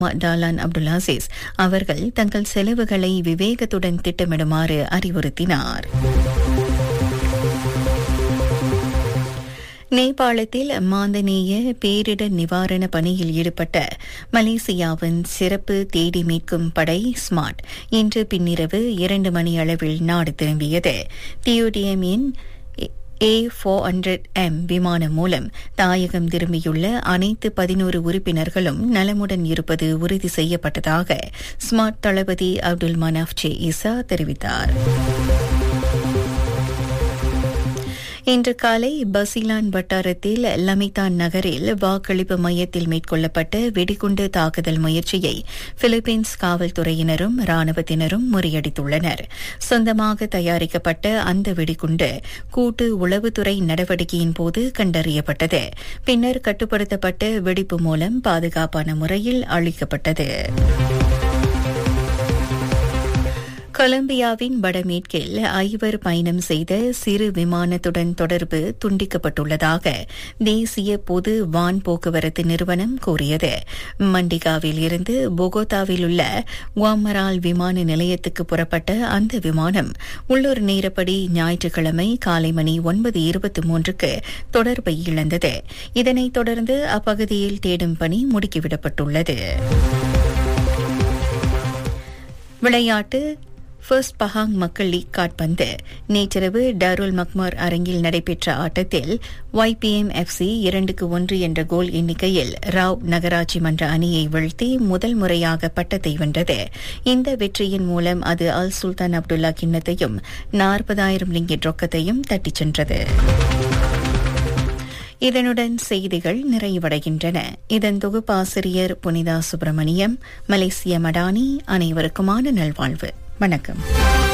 டாலான் அப்துல் அசீஸ் அவர்கள் தங்கள் செலவுகளை விவேகத்துடன் திட்டமிடுமாறு அறிவுறுத்தினார் நேபாளத்தில் மாந்தநேய பேரிடர் நிவாரண பணியில் ஈடுபட்ட மலேசியாவின் சிறப்பு தேடி மீட்கும் படை ஸ்மார்ட் இன்று பின்னிரவு இரண்டு மணி அளவில் நாடு திரும்பியது டியூடிஎம்இன் ஏ ஃபோர் ஹண்ட்ரட் எம் விமானம் மூலம் தாயகம் திரும்பியுள்ள அனைத்து பதினோரு உறுப்பினர்களும் நலமுடன் இருப்பது உறுதி செய்யப்பட்டதாக ஸ்மார்ட் தளபதி அப்துல் மனாஃப் ஜே இசா தெரிவித்தார் இன்று காலை பசிலான் வட்டாரத்தில் லமிதான் நகரில் வாக்களிப்பு மையத்தில் மேற்கொள்ளப்பட்ட வெடிகுண்டு தாக்குதல் முயற்சியை பிலிப்பீன்ஸ் காவல்துறையினரும் ராணுவத்தினரும் முறியடித்துள்ளனர் சொந்தமாக தயாரிக்கப்பட்ட அந்த வெடிகுண்டு கூட்டு உளவுத்துறை நடவடிக்கையின் போது கண்டறியப்பட்டது பின்னர் கட்டுப்படுத்தப்பட்ட வெடிப்பு மூலம் பாதுகாப்பான முறையில் அளிக்கப்பட்டது கொலம்பியாவின் வடமேற்கில் ஐவர் பயணம் செய்த சிறு விமானத்துடன் தொடர்பு துண்டிக்கப்பட்டுள்ளதாக தேசிய பொது வான் போக்குவரத்து நிறுவனம் கூறியது மண்டிகாவில் இருந்து பொகோதாவில் உள்ள குவாமரால் விமான நிலையத்துக்கு புறப்பட்ட அந்த விமானம் உள்ளூர் நேரப்படி ஞாயிற்றுக்கிழமை காலை மணி ஒன்பது இருபத்தி மூன்றுக்கு தொடர்பை இழந்தது இதனைத் தொடர்ந்து அப்பகுதியில் தேடும் பணி முடுக்கிவிடப்பட்டுள்ளது விளையாட்டு ஃபர்ஸ்ட் பஹாங் மக்கள் லீக் காட்பந்து நேற்றிரவு டருல் மக்மர் அரங்கில் நடைபெற்ற ஆட்டத்தில் ஒய்பிஎம் எஃப்சி இரண்டுக்கு ஒன்று என்ற கோல் எண்ணிக்கையில் ராவ் நகராட்சி மன்ற அணியை வீழ்த்தி முதல் முறையாக பட்டத்தை வென்றது இந்த வெற்றியின் மூலம் அது அல் சுல்தான் அப்துல்லா கிண்ணத்தையும் நாற்பதாயிரம் ரிங்கிட் ரொக்கத்தையும் தட்டிச் சென்றது இதனுடன் செய்திகள் நிறைவடைகின்றன இதன் தொகுப்பாசிரியர் புனிதா சுப்பிரமணியம் மலேசிய மடானி அனைவருக்குமான நல்வாழ்வு வணக்கம்